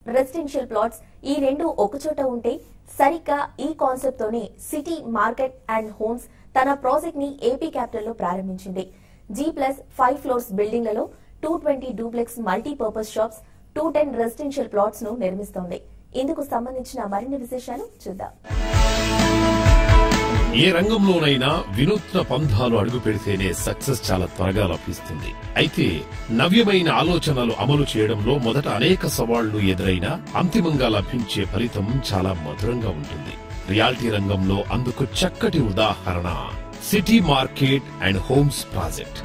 residential plots ఈ రెండు ఒకచోట ఉంటే సరిగ్గా ఈ కాన్సెప్ట్ తోనే సిటీ మార్కెట్ అండ్ హోమ్స్ తన ప్రాజెక్ట్ ని ఏపీ క్యాపిటల్ లో ప్రారంభించింది జీ ప్లస్ ఫైవ్ ఫ్లోర్స్ బిల్డింగ్లలో two twenty duplex multipurpose shops two ten residential plots ను నిర్మిస్తోంది ఇందుకు సంబంధించిన మరిన్ని విశేషాలు చూద్దాం ఏ రంగంలోనైనా వినూత్న పంథాలు అడుగు పెడితేనే సక్సెస్ చాలా త్వరగా లభిస్తుంది అయితే నవ్యమైన ఆలోచనలు అమలు చేయడంలో మొదట అనేక సవాళ్లు ఎదురైనా అంతిమంగా లభించే ఫలితం చాలా మధురంగా ఉంటుంది రియాలిటీ రంగంలో అందుకు చక్కటి ఉదాహరణ city market and homes project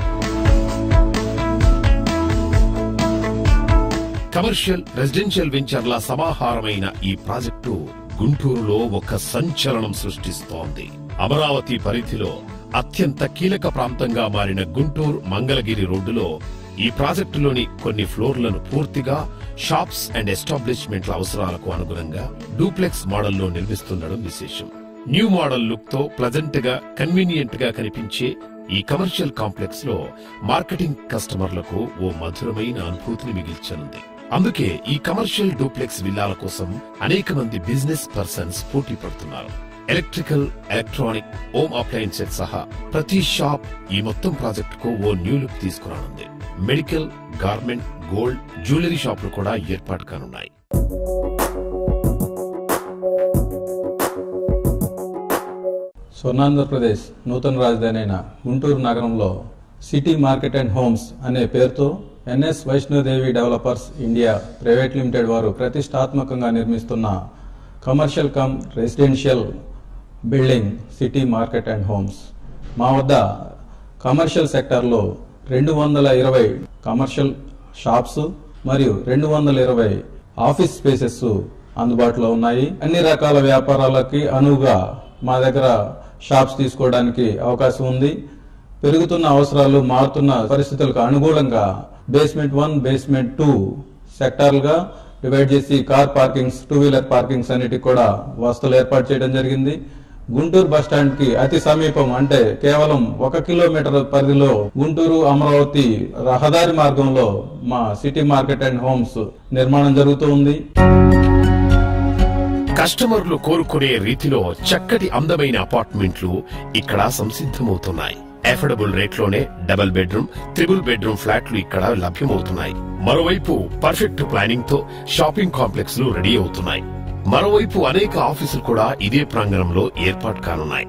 commercial residential వెంచర్ల సమాహారమైన ఈ ప్రాజెక్టు గుంటూరులో ఒక సంచలనం సృష్టిస్తోంది అమరావతి పరిధిలో అత్యంత కీలక ప్రాంతంగా మారిన గుంటూరు మంగళగిరి రోడ్డులో ఈ ప్రాజెక్టులోని కొన్ని ఫ్లోర్లను పూర్తిగా షాప్స్ అండ్ ఎస్టాబ్లిష్మెంట్ల అవసరాలకు అనుగుణంగా డూప్లెక్స్ మోడల్లో నిర్మిస్తుండడం విశేషం న్యూ మోడల్ లుక్ తో ప్లజెంట్ గా కన్వీనియంట్ గా కనిపించే ఈ కమర్షియల్ కాంప్లెక్స్ లో మార్కెటింగ్ కస్టమర్లకు ఓ మధురమైన అనుభూతిని మిగిల్చనుంది అందుకే ఈ కమర్షియల్ డూప్లెక్స్ విల్లాల కోసం అనేక మంది బిజినెస్ పర్సన్స్ పోటీ పడుతున్నారు ఎలక్ట్రికల్ ఎలక్ట్రానిక్ హోమ్ అప్లయన్సెస్ సహా ప్రతి షాప్ ఈ మొత్తం ప్రాజెక్టుకు ఓ న్యూ లుక్ తీసుకురానుంది మెడికల్ గార్మెంట్ గోల్డ్ జ్యువెలరీ షాపులు కూడా ఏర్పాటు కానున్నాయి స్వర్ణాంధ్రప్రదేశ్ నూతన రాజధాని అయిన గుంటూరు నగరంలో సిటీ మార్కెట్ అండ్ హోమ్స్ అనే పేరుతో NS Vaishnodevi developers India private limited వారు ప్రతిష్టాత్మకంగా నిర్మిస్తున్న commercial cum residential building city market and homes మా వద్ద కమర్షియల్ సెక్టార్లో రెండు వందల ఇరవై కమర్షియల్ షాప్స్ మరియు రెండు వందల ఇరవై ఆఫీస్ స్పేసెస్ అందుబాటులో ఉన్నాయి అన్ని రకాల వ్యాపారాలకి అనువుగా మా దగ్గర షాప్స్ తీసుకోవడానికి అవకాశం ఉంది పెరుగుతున్న అవసరాలు మారుతున్న పరిస్థితులకు అనుగుణంగా బేస్మెంట్ వన్ బేస్మెంట్ టూ సెక్టార్లుగా డివైడ్ చేసి car parkings two wheeler parkings అన్నిటికి కూడా వసతులు ఏర్పాటు చేయడం జరిగింది గుంటూరు బస్ స్టాండ్ కి అతి సమీపం అంటే కేవలం ఒక కిలోమీటర్ పరిధిలో గుంటూరు అమరావతి రహదారి మార్గంలో మా సిటీ మార్కెట్ అండ్ హోమ్స్ నిర్మాణం జరుగుతూ ఉంది కస్టమర్లు కోరుకునే రీతిలో చక్కటి అందమైన అపార్ట్మెంట్లు ఇక్కడ సంసిద్ధమవుతున్నాయి అఫోర్డబుల్ రేట్లోనే డబుల్ బెడ్రూమ్ త్రిబుల్ బెడ్రూమ్ ఫ్లాట్లు ఇక్కడ లభ్యమవుతున్నాయి మరోవైపు పర్ఫెక్ట్ ప్లానింగ్ తో షాపింగ్ కాంప్లెక్స్ లు రెడీ అవుతున్నాయి మరోవైపు అనేక ఆఫీసులు కూడా ఇదే ప్రాంగణంలో ఏర్పాటు కానున్నాయి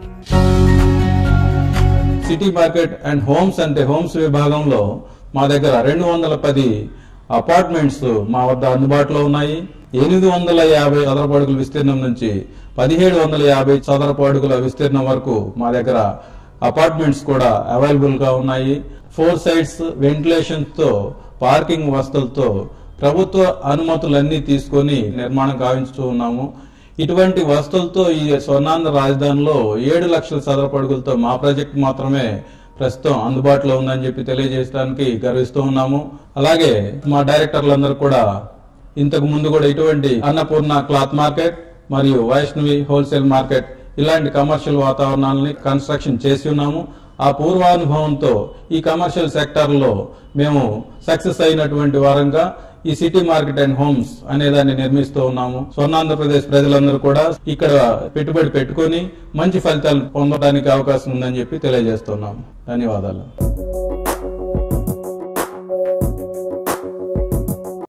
సిటీ మార్కెట్ అండ్ హోమ్స్ అంటే హోమ్స్ విభాగంలో మా దగ్గర రెండు వందల పది అపార్ట్మెంట్స్ మా వద్ద అందుబాటులో ఉన్నాయి ఎనిమిది వందల యాభై చదరపు అడుగుల విస్తీర్ణం నుంచి పదిహేడు వందల యాభై చదరపు అడుగుల విస్తీర్ణం వరకు మా దగ్గర అపార్ట్మెంట్స్ కూడా అవైలబుల్ గా ఉన్నాయి ఫోర్ సైడ్స్ వెంటిలేషన్ తో పార్కింగ్ వసతులతో ప్రభుత్వ అనుమతులన్నీ తీసుకొని నిర్మాణం గావించుతూ ఉన్నాము ఇటువంటి వసతులతో ఈ స్వర్ణాంధ్ర రాజధానిలో ఏడు లక్షల చదరపు అడుగులతో మా ప్రాజెక్ట్ మాత్రమే ప్రస్తుతం అందుబాటులో ఉందని చెప్పి తెలియజేయడానికి గర్విస్తూ ఉన్నాము అలాగే మా డైరెక్టర్లందరూ కూడా ఇంతకు ముందు కూడా ఇటువంటి అన్నపూర్ణ క్లాత్ మార్కెట్ మరియు వైష్ణవి హోల్సేల్ మార్కెట్ ఇలాంటి కమర్షియల్ వాతావరణాలని కన్స్ట్రక్షన్ చేసి ఉన్నాము ఆ పూర్వానుభవంతో ఈ కమర్షియల్ సెక్టర్ లో మేము సక్సెస్ అయినటువంటి వారంగా ఈ సిటీ మార్కెట్ అండ్ హోమ్స్ అనే దాన్ని నిర్మిస్తూ ఉన్నాము స్వర్ణాంధ్రప్రదేశ్ ప్రజలందరూ కూడా ఇక్కడ పెట్టుబడి పెట్టుకొని మంచి ఫలితాలు పొందడానికి అవకాశం ఉందని చెప్పి తెలియజేస్తున్నాము ధన్యవాదాలు